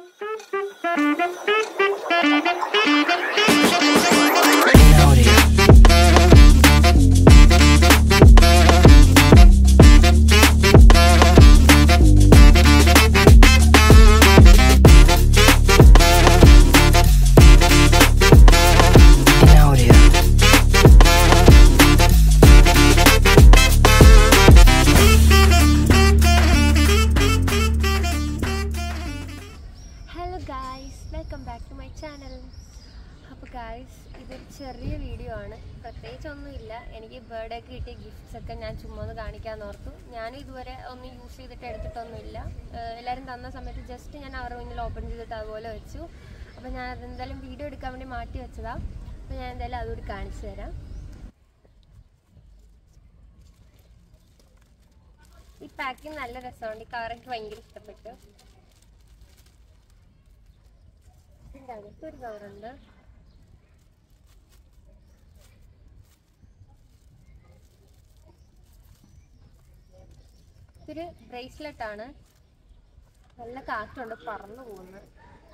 hello guys welcome back to my channel അപ്പോൾ guys ഇതൊരു ചെറിയ വീഡിയോ ആണ് പ്രത്യേകിച്ച് ഒന്നുമില്ല എനിക്ക് ബർത്ത്ഡേ ഒക്കെ കിട്ടിയ ഗിഫ്റ്റ്സ് ഒക്കെ ഞാൻ ചുമ്മാ ഒന്ന് കാണിക്കാമെന്ന് ഓർത്തു ഞാനും ഇതുവരെ ഒന്നും യൂസ് ചെയ്തിട്ട് എടുത്തിട്ടൊന്നുമില്ല ഏഹ് എല്ലാവരും തന്ന സമയത്ത് ജസ്റ്റ് ഞാൻ അവരുടെ മുന്നിൽ ഓപ്പൺ ചെയ്തിട്ട് അതുപോലെ വെച്ചു അപ്പോൾ ഞാൻ അതെന്തായാലും വീഡിയോ എടുക്കാൻ വേണ്ടി മാറ്റി വെച്ചതാ അപ്പോൾ ഞാൻ എന്തായാലും അതുകൂടി കാണിച്ചു തരാം ഈ പാക്കിങ് നല്ല രസമുണ്ട് ഈ കളർ എനിക്ക് ഭയങ്കര ഇഷ്ടപ്പെട്ടു ഇതിൻ്റെ അകത്തൊരു കവറുണ്ട് ഇതൊരു ബ്രേസ്ലെറ്റ് ആണ് നല്ല കാറ്റുണ്ട് പറന്നു പോകുന്നു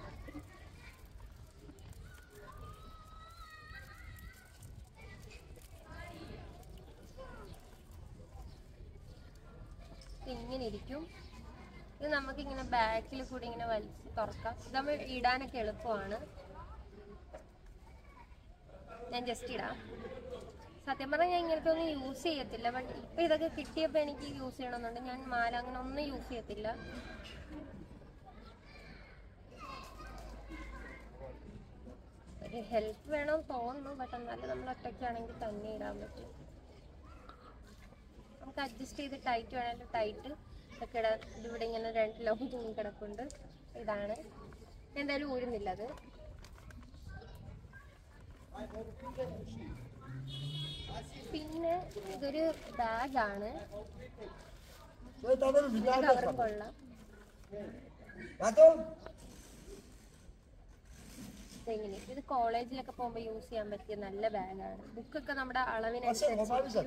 ഇങ്ങനെ ഇരിക്കും ഇത് നമുക്ക് ഇങ്ങനെ ബാക്കിൽ കൂടി ഇങ്ങനെ വലിച്ച് തുറക്കാം ഇത് നമ്മൾ ഇടാനൊക്കെ എളുപ്പമാണ് ഞാൻ ജസ്റ്റ് ഇടാം സത്യം പറഞ്ഞാൽ ഞാൻ ഇങ്ങനത്തെ ഒന്നും യൂസ് ചെയ്യത്തില്ല ബട്ട് ഇപ്പൊ ഇതൊക്കെ കിട്ടിയപ്പോൾ എനിക്ക് യൂസ് ചെയ്യണമെന്നുണ്ട് ഞാൻ മാല അങ്ങനെ ഒന്നും യൂസ് ചെയ്യത്തില്ല ഒരു ഹെൽപ്പ് വേണം തോന്നുന്നു ബട്ട് എന്നാലും നമ്മൾ ഒറ്റയ്ക്കാണെങ്കിൽ തന്നെ ഇടാൻ പറ്റും നമുക്ക് അഡ്ജസ്റ്റ് ചെയ്ത് ടൈറ്റ് വേണമെങ്കിൽ ടൈറ്റ് ഒക്കെ ഇടാൻ ഇതിവിടെ ഇങ്ങനെ രണ്ട് ലോങ് തൂങ്ങി കിടപ്പുണ്ട് ഇതാണ് എന്തായാലും ഊരുന്നില്ല അത് പിന്നെ ഇതൊരു ബാഗാണ് കവറും കൊള്ളാം ഇതെങ്ങനെ ഇത് കോളേജിലൊക്കെ പോകുമ്പോൾ യൂസ് ചെയ്യാൻ പറ്റിയ നല്ല ബാഗാണ് ബുക്കൊക്കെ നമ്മുടെ അളവിനനുസരിച്ച്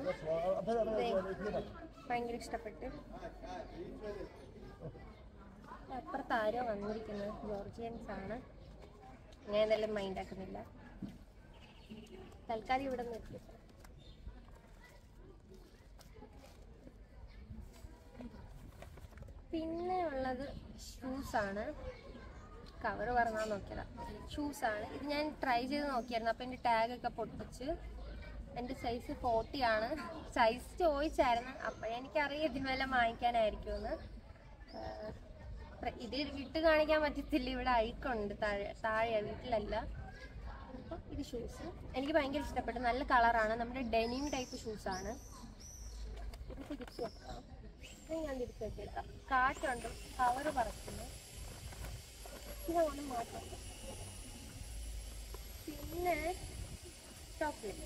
ഭയങ്കര ഇഷ്ടപ്പെട്ട് അപ്പുറത്ത് ആരോ വന്നിരിക്കുന്നത് ജോർജിയൻസ് ആണ് ഞാൻ എന്തായാലും മൈൻഡ് ആക്കുന്നില്ല തൽക്കാലം ഇവിടെ നിർത്തി പിന്നെ ഉള്ളത് ഷൂസ് ആണ് കവർ പറഞ്ഞാൽ നോക്കിയതാ ഷൂസ് ആണ് ഇത് ഞാൻ ട്രൈ ചെയ്ത് നോക്കിയായിരുന്നു അപ്പം എൻ്റെ ടാഗ് ഒക്കെ പൊട്ടിച്ച് എൻ്റെ സൈസ് ഫോർട്ടി ആണ് സൈസ് ചോദിച്ചായിരുന്നു അപ്പം എനിക്കറിയാം ഇതിന് വാങ്ങിക്കാനായിരിക്കുമെന്ന് ആഹ് പ്ര- ഇത് ഇട്ട് കാണിക്കാൻ പറ്റത്തില്ല ഇവിടെ അഴുക്കുണ്ട് താഴെ താഴെ വീട്ടിലല്ല അപ്പം ഇത് ഷൂസ് എനിക്ക് ഭയങ്കര ഇഷ്ടപ്പെട്ടു നല്ല കളറാണ് നമ്മുടെ ഡെനിം ടൈപ്പ് ഷൂസ് ആണ് ഇത് തിരിച്ചു വെക്കാം ഇത് ഞാൻ തിരിച്ചു വെച്ചേക്കാം കാറ്റുണ്ട് കവറ് പറക്കുന്നു ഇതങ്ങനെ മാറ്റാം പിന്നെ ചോക്ലേറ്റ്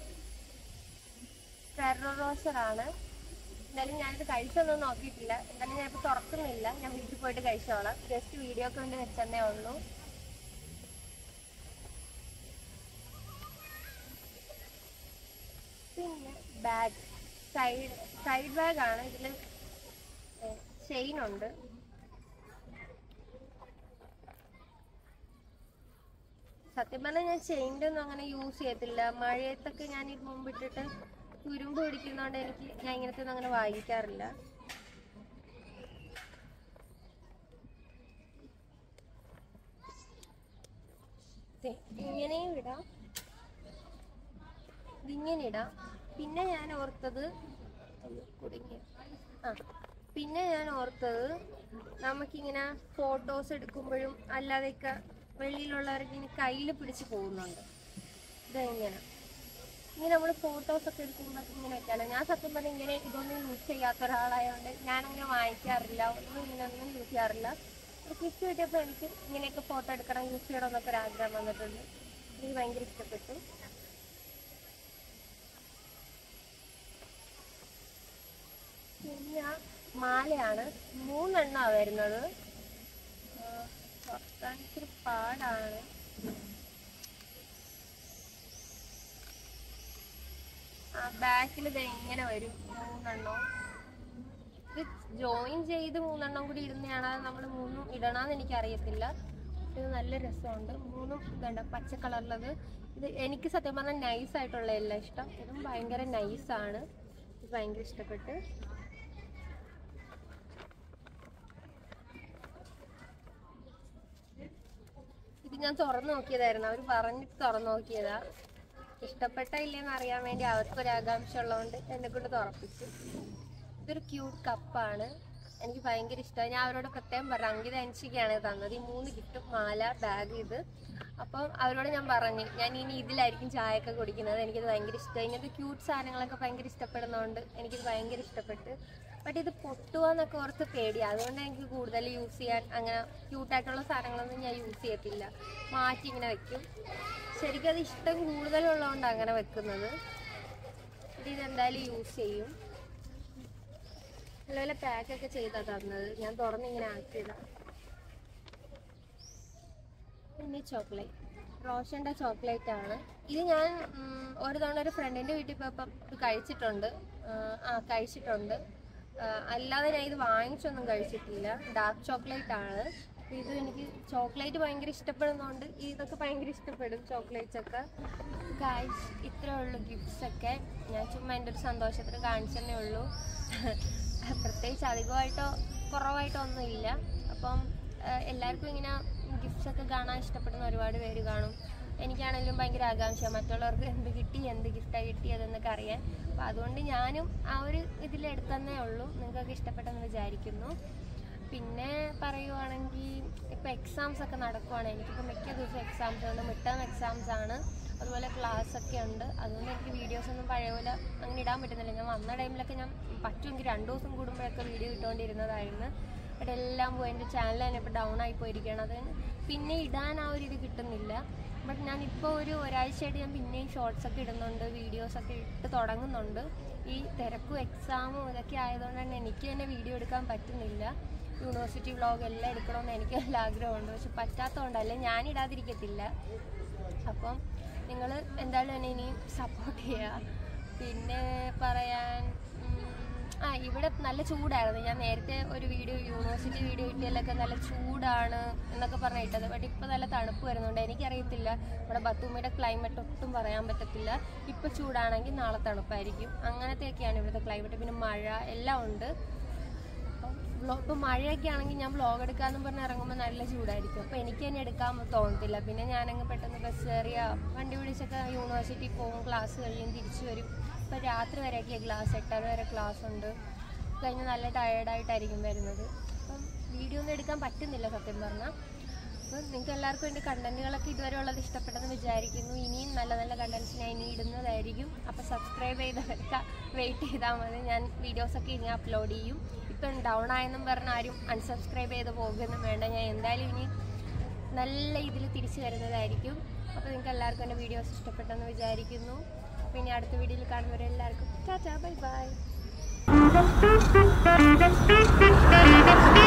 ഫെറോ റോസർ ആണ് എന്തായാലും ഞാനിത് കഴിച്ചൊന്നും നോക്കിയിട്ടില്ല എന്തായാലും ഞാനിപ്പോൾ തുറക്കുന്നില്ല ഞാൻ വീട്ടിൽ പോയിട്ട് കഴിച്ചോളാം ജസ്റ്റ് വീഡിയോക്ക് വേണ്ടി വെച്ചെന്നേ ഉള്ളൂ പിന്നെ ബാഗ് സൈഡ് സൈഡ് ബാഗ് ആണ് ഇതിൽ ചെയിൻ ഉണ്ട് സത്യം പറഞ്ഞാൽ ഞാൻ ചെയിൻ്റെ ഒന്നും അങ്ങനെ യൂസ് ചെയ്യത്തില്ല മഴയത്തൊക്കെ ഞാൻ ഇത് മുമ്പ് ഇട്ടിട്ട് തുരുമ്പ് പിടിക്കുന്നതുകൊണ്ട് എനിക്ക് ഞാൻ ഇങ്ങനത്തെ ഒന്നും അങ്ങനെ വാങ്ങിക്കാറില്ല ദേ, ഇങ്ങനെയും ഇടാം ഇതിങ്ങനെ ഇടാം പിന്നെ ഞാൻ ഓർത്തത് ഒന്ന് കുടുങ്ങി ആ പിന്നെ ഞാൻ ഓർത്തത് നമുക്കിങ്ങനെ ഫോട്ടോസ് എടുക്കുമ്പോഴും അല്ലാതെയൊക്കെ വെളിയിലുള്ളവർക്ക് ഇങ്ങനെ കയ്യിൽ പിടിച്ച് പോകുന്നുണ്ട് ഇതെങ്ങനെ ഇങ്ങനെ നമ്മൾ ഫോട്ടോസ് ഒക്കെ എടുക്കുമ്പോൾ ഇങ്ങനെ വെക്കാലോ ഞാൻ സത്യം പറഞ്ഞാൽ ഇങ്ങനെ ഇതൊന്നും യൂസ് ചെയ്യാത്ത ഒരാളായതുകൊണ്ട് ഞാനങ്ങനെ വാങ്ങിക്കാറില്ല ഒന്നും ഇങ്ങനെ ഒന്നും യൂസ് ചെയ്യാറില്ല ഒരു ഗിഫ്റ്റ് കിട്ടിയപ്പോൾ എനിക്ക് ഇങ്ങനെയൊക്കെ ഫോട്ടോ എടുക്കണം യൂസ് ചെയ്യണം എന്നൊക്കെ ഒരു ആഗ്രഹം വന്നിട്ടുണ്ട് എനിക്ക് ഭയങ്കര ഇഷ്ടപ്പെട്ടു പിന്നെ മാലയാണ് മൂന്നെണ്ണമാണ് വരുന്നത് ആ, തുറക്കാൻ ഇച്ചിരി പാടാണ് ആ ബാക്കിൽ ഇത് എങ്ങനെ വരും മൂന്നെണ്ണം ഇത് ജോയിൻ ചെയ്ത് മൂന്നെണ്ണം കൂടി ഇടുന്നതാണ് നമ്മൾ മൂന്നും ഇടണമെന്ന് എനിക്കറിയത്തില്ല ഇത് നല്ല രസമുണ്ട് മൂന്നും ഇതുണ്ട് പച്ച കളറിലത് ഇത് എനിക്ക് സത്യം പറഞ്ഞാൽ നൈസ് ആയിട്ടുള്ള എല്ലാം ഇഷ്ടം ഇതും ഭയങ്കര നൈസാണ് ഇത് ഭയങ്കര ഇഷ്ടപ്പെട്ട് ഇത് ഞാൻ തുറന്നു നോക്കിയതായിരുന്നു അവർ പറഞ്ഞിട്ട് തുറന്നു നോക്കിയതാ ഇഷ്ടപ്പെട്ട ഇല്ലെന്ന് അറിയാൻ വേണ്ടി അവർക്കൊരു ആകാംക്ഷ ഉള്ളതുകൊണ്ട് എന്നെ കൊണ്ട് തുറപ്പിച്ചു ഇതൊരു ക്യൂട്ട് കപ്പാണ് എനിക്ക് ഭയങ്കര ഇഷ്ടമായി ഞാൻ അവരോട് പ്രത്യേകം പറഞ്ഞു അങ്കിത അനുഷിക്കാണ് തന്നത് ഈ മൂന്ന് ഗിഫ്റ്റും മാല ബാഗ് ഇത് അപ്പം അവരോട് ഞാൻ പറഞ്ഞു ഞാൻ ഇനി ഇതിലായിരിക്കും ചായയൊക്കെ കുടിക്കുന്നത് എനിക്കിത് ഭയങ്കര ഇഷ്ടമായി ഇങ്ങനത്തെ ക്യൂട്ട് സാധനങ്ങളൊക്കെ ഭയങ്കര ഇഷ്ടപ്പെടുന്നതുകൊണ്ട് എനിക്കിത് ഭയങ്കര ഇഷ്ടപ്പെട്ട് ബട്ട് ഇത് പൊട്ടുവാന്നൊക്കെ ഓർത്ത് പേടിയാണ് അതുകൊണ്ട് എനിക്ക് കൂടുതൽ യൂസ് ചെയ്യാൻ അങ്ങനെ ക്യൂട്ടായിട്ടുള്ള സാധനങ്ങളൊന്നും ഞാൻ യൂസ് ചെയ്യത്തില്ല മാറ്റി ഇങ്ങനെ വെക്കും ശരിക്കും അത് ഇഷ്ടം കൂടുതലുള്ളതുകൊണ്ട് അങ്ങനെ വെക്കുന്നത് ഇത് ഇതെന്തായാലും യൂസ് ചെയ്യും നല്ലപോലെ പാക്കൊക്കെ ചെയ്താ തന്നത് ഞാൻ തുറന്നിങ്ങനെ ആക്കിയതാ പിന്നെ ചോക്ലേറ്റ് റോഷന്റെ ചോക്ലേറ്റ് ആണ് ഇത് ഞാൻ ഉം, ഒരു തവണ ഒരു ഫ്രണ്ടിന്റെ വീട്ടിൽ പോയപ്പം ഇത് കഴിച്ചിട്ടുണ്ട് ആ, ആ കഴിച്ചിട്ടുണ്ട് ആ, അല്ലാതെ ഞാൻ ഇത് വാങ്ങിച്ചൊന്നും കഴിച്ചിട്ടില്ല ഡാർക്ക് ചോക്ലേറ്റ് ആണ് അപ്പൊ ഇത് എനിക്ക് ചോക്ലേറ്റ് ഭയങ്കര ഇഷ്ടപ്പെടുന്നതുകൊണ്ട് ഇതൊക്കെ ഭയങ്കര ഇഷ്ടപ്പെടും ചോക്ലേറ്റ്സ് ഒക്കെ ഗായ്സ് ഇത്രേ ഉള്ളൂ ഗിഫ്റ്റ്സ് ഒക്കെ ഞാൻ ചുമ്മാ എൻ്റെ ഒരു സന്തോഷത്തിന് കാണിച്ചതന്നെ ഉള്ളൂ പ്രത്യേകിച്ച് അധികമായിട്ടോ കുറവായിട്ടോ ഒന്നും ഇല്ല അപ്പം ആ, എല്ലാവർക്കും ഇങ്ങനെ ഗിഫ്റ്റ്സ് ഒക്കെ കാണാൻ ഇഷ്ടപ്പെടുന്ന ഒരുപാട് പേര് കാണും എനിക്കാണെങ്കിലും ഭയങ്കര ആകാംക്ഷ മറ്റുള്ളവർക്ക് എന്ത് കിട്ടി എന്ത് ഗിഫ്റ്റാണ് കിട്ടിയതെന്നൊക്കെ അറിയാൻ അപ്പം അതുകൊണ്ട് ഞാനും ആ ഒരു ഇതിലെടുത്തന്നേ ഉള്ളൂ നിങ്ങൾക്കൊക്കെ ഇഷ്ടപ്പെട്ടെന്ന് വിചാരിക്കുന്നു പിന്നെ പറയുവാണെങ്കിൽ ഇപ്പോൾ എക്സാംസ് ഒക്കെ നടക്കുവാണ് എനിക്കിപ്പോൾ മിക്ക ദിവസവും എക്സാംസ് ഉണ്ട് മിഡ് ടേം എക്സാംസ് ആണ് അതുപോലെ ക്ലാസ് ഒക്കെ ഉണ്ട് അതുകൊണ്ട് എനിക്ക് വീഡിയോസ് ഒന്നും പഴയ പോലെ അങ്ങനെ ഇടാൻ പറ്റുന്നില്ല ഞാൻ വന്ന ടൈമിലൊക്കെ ഞാൻ പറ്റുമെങ്കിൽ രണ്ട് ദിവസം കൂടുമ്പോഴൊക്കെ വീഡിയോ ഇട്ടുകൊണ്ടിരുന്നതായിരുന്നു ബട്ട് എല്ലാം പോയി എൻ്റെ ചാനൽ തന്നെ ഇപ്പോൾ ഡൗൺ ആയി പോയിരിക്കുകയാണ് അത് പിന്നെ ഇടാൻ ആ ഒരു ഇത് കിട്ടുന്നില്ല ബട്ട് ഞാൻ ഇപ്പോൾ ഒരു ഒരാഴ്ചയായിട്ട് ഞാൻ പിന്നെയും ഷോർട്സ് ഒക്കെ ഇടുന്നുണ്ട് വീഡിയോസ് ഒക്കെ ഇട്ട് തുടങ്ങുന്നുണ്ട് ഈ തിരക്കും എക്സാമും ഇതൊക്കെ ആയതുകൊണ്ട് തന്നെ എനിക്ക് തന്നെ വീഡിയോ എടുക്കാൻ പറ്റുന്നില്ല യൂണിവേഴ്സിറ്റി വ്ളോഗ് എല്ലാം എടുക്കണമെന്ന് എനിക്ക് നല്ല ആഗ്രഹമുണ്ട് പക്ഷെ പറ്റാത്തതുകൊണ്ടല്ല ഞാൻ ഇടാതിരിക്കത്തില്ല അപ്പം നിങ്ങൾ എന്തായാലും എന്നെ ഇനിയും സപ്പോർട്ട് ചെയ്യുക പിന്നെ പറയാൻ ഉം, ആ ഇവിടെ നല്ല ചൂടായിരുന്നു ഞാൻ നേരത്തെ ഒരു വീഡിയോ യൂണിവേഴ്സിറ്റി വീഡിയോ ഇട്ടതിലൊക്കെ നല്ല ചൂടാണ് എന്നൊക്കെ പറഞ്ഞ് ഇട്ടത് ബട്ട് ഇപ്പോൾ നല്ല തണുപ്പ് വരുന്നുണ്ട് എനിക്കറിയത്തില്ല ഇവിടെ ബത്തൂമിയുടെ ക്ലൈമറ്റ് ഒട്ടും പറയാൻ പറ്റത്തില്ല ഇപ്പോൾ ചൂടാണെങ്കിൽ നാളെ തണുപ്പായിരിക്കും അങ്ങനത്തെയൊക്കെയാണ് ഇവിടുത്തെ ക്ലൈമറ്റ് പിന്നെ മഴ എല്ലാം ഉണ്ട് വ്ളോ- ഇപ്പൊ മഴയൊക്കെ ആണെങ്കിൽ ഞാൻ വ്ളോഗ് എടുക്കാന്ന് പറഞ്ഞ് ഇറങ്ങുമ്പോൾ നല്ല ചൂടായിരിക്കും അപ്പൊ എനിക്ക് തന്നെ എടുക്കാൻ തോന്നത്തില്ല പിന്നെ ഞാനങ്ങ് പെട്ടെന്ന് ബസ് കയറിയ വണ്ടി പിടിച്ചൊക്കെ യൂണിവേഴ്സിറ്റി പോകും ക്ലാസ് കഴിയും തിരിച്ചു വരും ഇപ്പൊ രാത്രി വരെയൊക്കെ ക്ലാസ് എട്ടര വരെ ക്ലാസ് ഉണ്ട് കഴിഞ്ഞ് നല്ല ടയേർഡായിട്ടായിരിക്കും വരുന്നത് അപ്പം വീഡിയോ ഒന്നും എടുക്കാൻ പറ്റുന്നില്ല സത്യം പറഞ്ഞാൽ അപ്പോൾ നിങ്ങൾക്ക് എല്ലാവർക്കും എൻ്റെ കണ്ടന്റുകളൊക്കെ ഇതുവരെ ഉള്ളത് ഇഷ്ടപ്പെട്ടെന്ന് വിചാരിക്കുന്നു ഇനിയും നല്ല നല്ല കണ്ടന്റ്സ് ഞാൻ ഇനി ഇടുന്നതായിരിക്കും അപ്പോൾ സബ്സ്ക്രൈബ് ചെയ്തവരൊക്കെ വെയിറ്റ് ചെയ്താൽ മതി ഞാൻ വീഡിയോസൊക്കെ ഇനി അപ്ലോഡ് ചെയ്യും ഇപ്പം ഡൗൺ ആയെന്നും പറഞ്ഞ് ആരും അൺസബ്സ്ക്രൈബ് ചെയ്ത് പോകുകയൊന്നും വേണ്ട ഞാൻ എന്തായാലും ഇനി നല്ല ഇതിൽ തിരിച്ചു വരുന്നതായിരിക്കും അപ്പോൾ നിങ്ങൾക്ക് എല്ലാവർക്കും എൻ്റെ വീഡിയോസ് ഇഷ്ടപ്പെട്ടെന്ന് വിചാരിക്കുന്നു പിന്നെ അടുത്ത വീഡിയോയിൽ കാണുന്നവരെല്ലാവർക്കും ടാറ്റാ ബൈ ബൈ